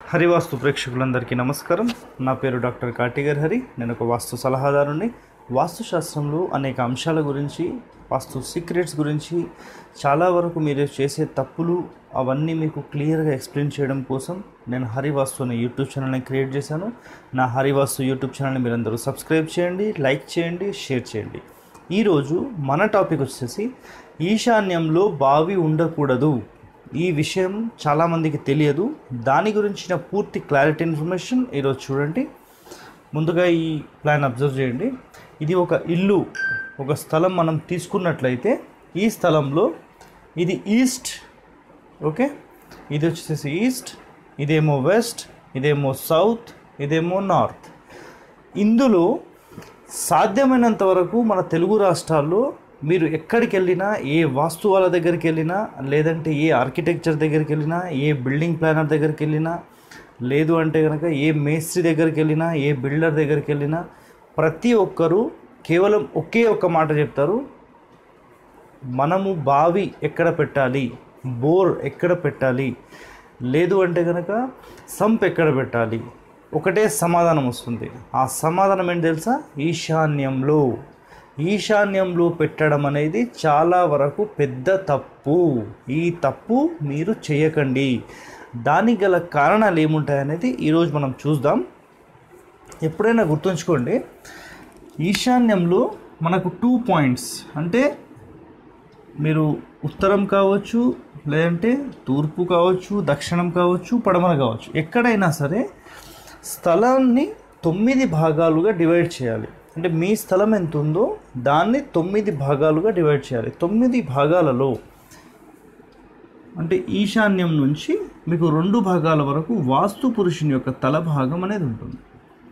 హరివాస్తు ప్రేక్షకులందరికీ నమస్కారం నా పేరు డాక్టర్ కాటిగర్ హరి నేను ఒక వాస్తు సలహాదారుని వాస్తుశాస్త్రంలో అనేక అంశాల గురించి వాస్తు సీక్రెట్స్ గురించి చాలా వరకు మీరు చేసే తప్పులు అవన్నీ మీకు క్లియర్గా ఎక్స్ప్లెయిన్ చేయడం కోసం నేను హరివాస్తు అనే యూట్యూబ్ ఛానల్ని క్రియేట్ చేశాను నా హరివాస్తు యూట్యూబ్ ఛానల్ని మీరందరూ సబ్స్క్రైబ్ చేయండి లైక్ చేయండి షేర్ చేయండి ఈరోజు మన టాపిక్ వచ్చేసి ఈశాన్యంలో బావి ఉండకూడదు ఈ విషయం చాలామందికి తెలియదు దాని గురించిన పూర్తి క్లారిటీ ఇన్ఫర్మేషన్ ఈరోజు చూడండి ముందుగా ఈ ప్లాన్ అబ్జర్వ్ చేయండి ఇది ఒక ఇల్లు ఒక స్థలం మనం తీసుకున్నట్లయితే ఈ స్థలంలో ఇది ఈస్ట్ ఓకే ఇది వచ్చేసి ఈస్ట్ ఇదేమో వెస్ట్ ఇదేమో సౌత్ ఇదేమో నార్త్ ఇందులో సాధ్యమైనంత వరకు మన తెలుగు రాష్ట్రాల్లో మీరు ఎక్కడికి వెళ్ళినా ఏ వాస్తు వాళ్ళ దగ్గరికి వెళ్ళినా లేదంటే ఏ ఆర్కిటెక్చర్ దగ్గరికి వెళ్ళినా ఏ బిల్డింగ్ ప్లానర్ దగ్గరికి వెళ్ళినా లేదు అంటే కనుక ఏ మేస్త్రి దగ్గరికి వెళ్ళినా ఏ బిల్డర్ దగ్గరికి వెళ్ళినా ప్రతి ఒక్కరూ కేవలం ఒకే ఒక్క మాట చెప్తారు మనము బావి ఎక్కడ పెట్టాలి బోర్ ఎక్కడ పెట్టాలి లేదు అంటే కనుక సంప్ ఎక్కడ పెట్టాలి ఒకటే సమాధానం వస్తుంది ఆ సమాధానం ఏంటి తెలుసా ఈశాన్యంలో ఈశాన్యంలో పెట్టడం అనేది చాలా వరకు పెద్ద తప్పు ఈ తప్పు మీరు చేయకండి దానికి గల కారణాలు ఏముంటాయనేది ఈరోజు మనం చూద్దాం ఎప్పుడైనా గుర్తుంచుకోండి ఈశాన్యంలో మనకు టూ పాయింట్స్ అంటే మీరు ఉత్తరం కావచ్చు లేదంటే తూర్పు కావచ్చు దక్షిణం కావచ్చు పడమర కావచ్చు ఎక్కడైనా సరే స్థలాన్ని తొమ్మిది భాగాలుగా డివైడ్ చేయాలి అంటే మీ స్థలం ఎంత ఉందో దాన్ని తొమ్మిది భాగాలుగా డివైడ్ చేయాలి తొమ్మిది భాగాలలో అంటే ఈశాన్యం నుంచి మీకు రెండు భాగాల వరకు వాస్తు పురుషుని యొక్క తల భాగం అనేది ఉంటుంది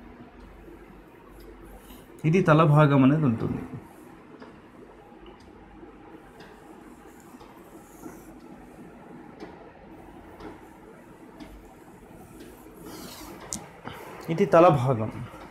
ఇది తల భాగం అనేది ఉంటుంది ఇది తల భాగం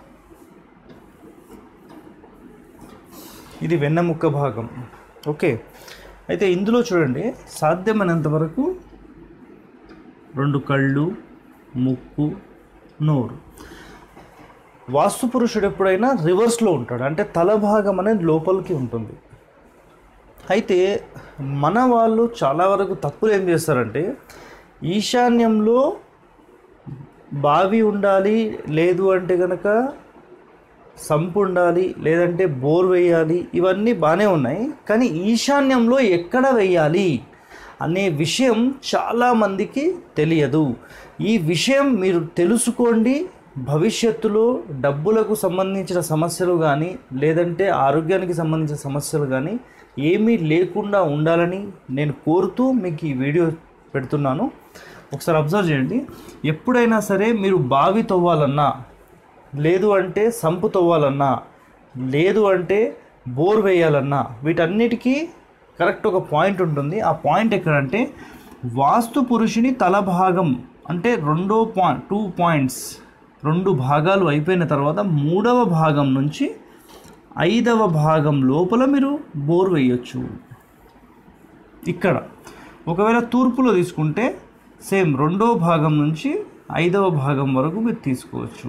ఇది వెన్నెముక్క భాగం ఓకే అయితే ఇందులో చూడండి సాధ్యమైనంత వరకు రెండు కళ్ళు ముక్కు నోరు వాస్తు పురుషుడు ఎప్పుడైనా రివర్స్లో ఉంటాడు అంటే తల భాగం అనేది లోపలికి ఉంటుంది అయితే మన వాళ్ళు చాలా వరకు తప్పులు ఏం చేస్తారంటే ఈశాన్యంలో బావి ఉండాలి లేదు అంటే కనుక సంపు ఉండాలి లేదంటే బోర్ వేయాలి ఇవన్నీ బాగానే ఉన్నాయి కానీ ఈశాన్యంలో ఎక్కడ వేయాలి అనే విషయం చాలామందికి తెలియదు ఈ విషయం మీరు తెలుసుకోండి భవిష్యత్తులో డబ్బులకు సంబంధించిన సమస్యలు కానీ లేదంటే ఆరోగ్యానికి సంబంధించిన సమస్యలు కానీ ఏమీ లేకుండా ఉండాలని నేను కోరుతూ మీకు ఈ వీడియో పెడుతున్నాను ఒకసారి అబ్జర్వ్ చేయండి ఎప్పుడైనా సరే మీరు బావి తవ్వాలన్నా లేదు అంటే సంపు తవ్వాలన్నా లేదు అంటే బోర్ వేయాలన్నా వీటన్నిటికీ కరెక్ట్ ఒక పాయింట్ ఉంటుంది ఆ పాయింట్ ఎక్కడంటే వాస్తు పురుషుని తల భాగం అంటే రెండో పాయింట్ టూ పాయింట్స్ రెండు భాగాలు అయిపోయిన తర్వాత మూడవ భాగం నుంచి ఐదవ భాగం లోపల మీరు బోర్ వేయొచ్చు ఇక్కడ ఒకవేళ తూర్పులో తీసుకుంటే సేమ్ రెండో భాగం నుంచి ఐదవ భాగం వరకు మీరు తీసుకోవచ్చు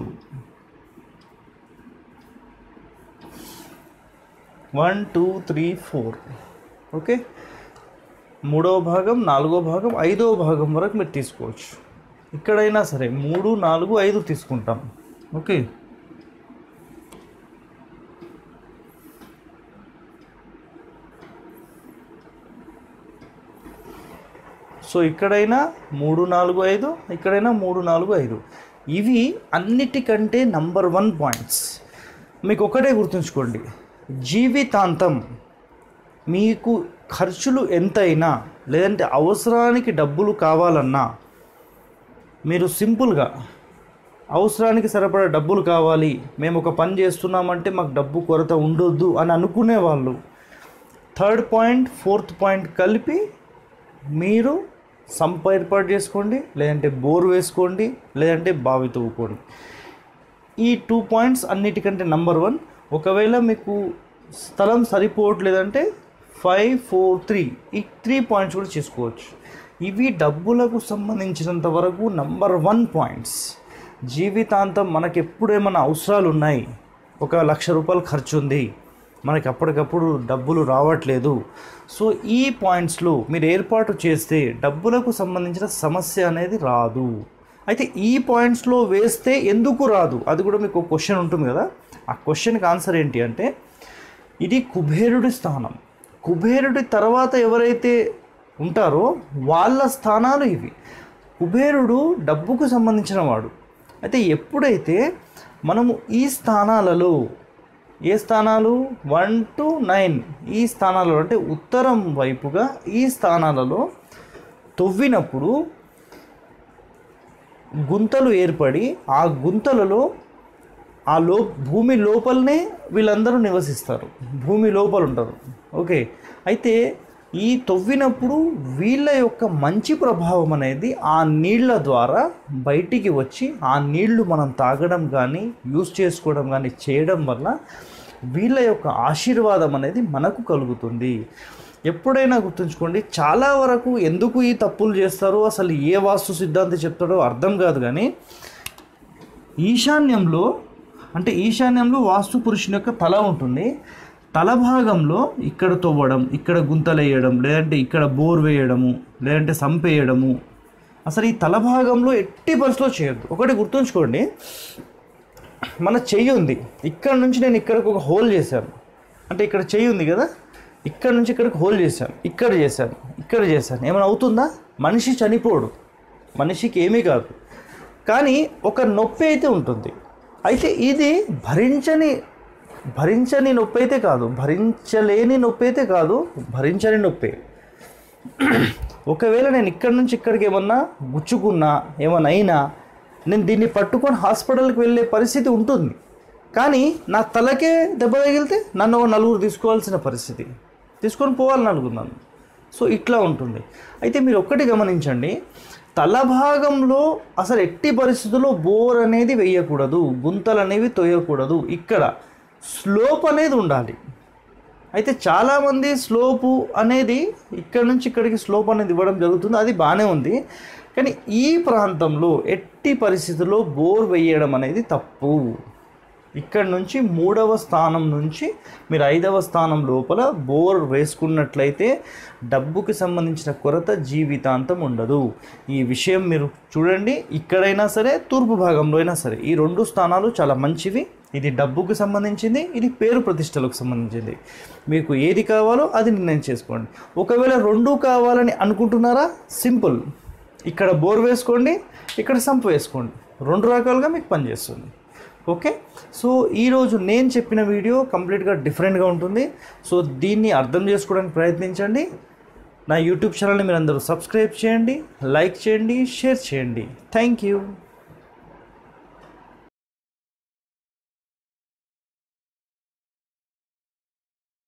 one two three four okay మూడవ భాగం నాలుగో భాగం ఐదవ భాగం వరకు మీరు తీసుకోవచ్చు ఇక్కడైనా సరే మూడు నాలుగు ఐదు తీసుకుంటాం ఓకే సో ఇక్కడైనా మూడు నాలుగు ఐదు ఇక్కడైనా మూడు నాలుగు ఐదు ఇవి అన్నిటికంటే నంబర్ వన్ పాయింట్స్ మీకు ఒకటే గుర్తుంచుకోండి జీవితాంతం మీకు ఖర్చులు ఎంతైనా లేదంటే అవసరానికి డబ్బులు కావాలన్నా మీరు సింపుల్గా అవసరానికి సరిపడా డబ్బులు కావాలి మేము ఒక పని చేస్తున్నామంటే మాకు డబ్బు కొరత ఉండొద్దు అని అనుకునే వాళ్ళు థర్డ్ పాయింట్ ఫోర్త్ పాయింట్ కలిపి మీరు సంప ఏర్పాటు చేసుకోండి లేదంటే బోర్ వేసుకోండి లేదంటే బావి తవ్వుకోండి ఈ టూ పాయింట్స్ అన్నిటికంటే నంబర్ వన్ ఒకవేళ మీకు స్థలం సరిపోవట్లేదంటే ఫైవ్ ఫోర్ త్రీ ఈ త్రీ పాయింట్స్ కూడా చేసుకోవచ్చు ఇవి డబ్బులకు సంబంధించినంత వరకు నంబర్ వన్ పాయింట్స్ జీవితాంతం మనకి ఎప్పుడు ఏమైనా అవసరాలు ఉన్నాయి ఒక లక్ష రూపాయలు ఖర్చు ఉంది మనకి అప్పటికప్పుడు డబ్బులు రావట్లేదు సో ఈ పాయింట్స్లో మీరు ఏర్పాటు చేస్తే డబ్బులకు సంబంధించిన సమస్య అనేది రాదు అయితే ఈ పాయింట్స్లో వేస్తే ఎందుకు రాదు అది కూడా మీకు ఒక క్వశ్చన్ ఉంటుంది కదా ఆ క్వశ్చన్కి ఆన్సర్ ఏంటి అంటే ఇది కుబేరుడి స్థానం కుబేరుడి తర్వాత ఎవరైతే ఉంటారో వాళ్ళ స్థానాలు ఇవి కుబేరుడు డబ్బుకు సంబంధించిన వాడు అయితే ఎప్పుడైతే మనము ఈ స్థానాలలో ఏ స్థానాలు వన్ టు నైన్ ఈ స్థానాలలో అంటే ఉత్తరం వైపుగా ఈ స్థానాలలో తవ్వినప్పుడు గుంతలు ఏర్పడి ఆ గుంతలలో ఆ లో భూమి లోపలనే వీళ్ళందరూ నివసిస్తారు భూమి లోపల ఉంటారు ఓకే అయితే ఈ తవ్వినప్పుడు వీళ్ళ యొక్క మంచి ప్రభావం అనేది ఆ నీళ్ళ ద్వారా బయటికి వచ్చి ఆ నీళ్లు మనం తాగడం కానీ యూస్ చేసుకోవడం కానీ చేయడం వల్ల వీళ్ళ యొక్క ఆశీర్వాదం అనేది మనకు కలుగుతుంది ఎప్పుడైనా గుర్తుంచుకోండి చాలా వరకు ఎందుకు ఈ తప్పులు చేస్తారో అసలు ఏ వాస్తు సిద్ధాంతి చెప్తాడో అర్థం కాదు కానీ ఈశాన్యంలో అంటే ఈశాన్యంలో వాస్తు పురుషుని యొక్క తల ఉంటుంది తల భాగంలో ఇక్కడ తవ్వడం ఇక్కడ గుంతలు వేయడం లేదంటే ఇక్కడ బోర్ వేయడము లేదంటే సంపేయడము అసలు ఈ తల భాగంలో ఎట్టి పరిస్థితిలో చేయొద్దు ఒకటి గుర్తుంచుకోండి మన చెయ్యి ఉంది ఇక్కడ నుంచి నేను ఇక్కడికి ఒక హోల్ చేశాను అంటే ఇక్కడ చెయ్యి ఉంది కదా ఇక్కడ నుంచి ఇక్కడికి హోల్ చేశాను ఇక్కడ చేశాను ఇక్కడ చేశాను ఏమైనా అవుతుందా మనిషి చనిపోడు మనిషికి ఏమీ కాదు కానీ ఒక నొప్పి అయితే ఉంటుంది అయితే ఇది భరించని భరించని నొప్పి అయితే కాదు భరించలేని నొప్పి అయితే కాదు భరించని నొప్పి ఒకవేళ నేను ఇక్కడ నుంచి ఇక్కడికి ఏమన్నా గుచ్చుకున్నా ఏమన్నా అయినా నేను దీన్ని పట్టుకొని హాస్పిటల్కి వెళ్ళే పరిస్థితి ఉంటుంది కానీ నా తలకే దెబ్బ తగిలితే నన్ను ఒక నలుగురు తీసుకోవాల్సిన పరిస్థితి తీసుకొని పోవాలి నలుగురు నన్ను సో ఇట్లా ఉంటుంది అయితే మీరు ఒక్కటి గమనించండి తల భాగంలో అసలు ఎట్టి పరిస్థితుల్లో బోర్ అనేది వేయకూడదు గుంతలు అనేవి తొయ్యకూడదు ఇక్కడ స్లోప్ అనేది ఉండాలి అయితే చాలామంది స్లోపు అనేది ఇక్కడ నుంచి ఇక్కడికి స్లోప్ అనేది ఇవ్వడం జరుగుతుంది అది బాగానే ఉంది కానీ ఈ ప్రాంతంలో ఎట్టి పరిస్థితుల్లో బోర్ వేయడం అనేది తప్పు ఇక్కడ నుంచి మూడవ స్థానం నుంచి మీరు ఐదవ స్థానం లోపల బోర్ వేసుకున్నట్లయితే డబ్బుకి సంబంధించిన కొరత జీవితాంతం ఉండదు ఈ విషయం మీరు చూడండి ఇక్కడైనా సరే తూర్పు భాగంలో అయినా సరే ఈ రెండు స్థానాలు చాలా మంచివి ఇది డబ్బుకు సంబంధించింది ఇది పేరు ప్రతిష్టలకు సంబంధించింది మీకు ఏది కావాలో అది నిర్ణయం చేసుకోండి ఒకవేళ రెండు కావాలని అనుకుంటున్నారా సింపుల్ ఇక్కడ బోర్ వేసుకోండి ఇక్కడ సంప్ వేసుకోండి రెండు రకాలుగా మీకు పనిచేస్తుంది ఓకే సో ఈరోజు నేను చెప్పిన వీడియో కంప్లీట్గా డిఫరెంట్గా ఉంటుంది సో దీన్ని అర్థం చేసుకోవడానికి ప్రయత్నించండి నా యూట్యూబ్ ఛానల్ని మీరు అందరూ సబ్స్క్రైబ్ చేయండి లైక్ చేయండి షేర్ చేయండి థ్యాంక్ యూ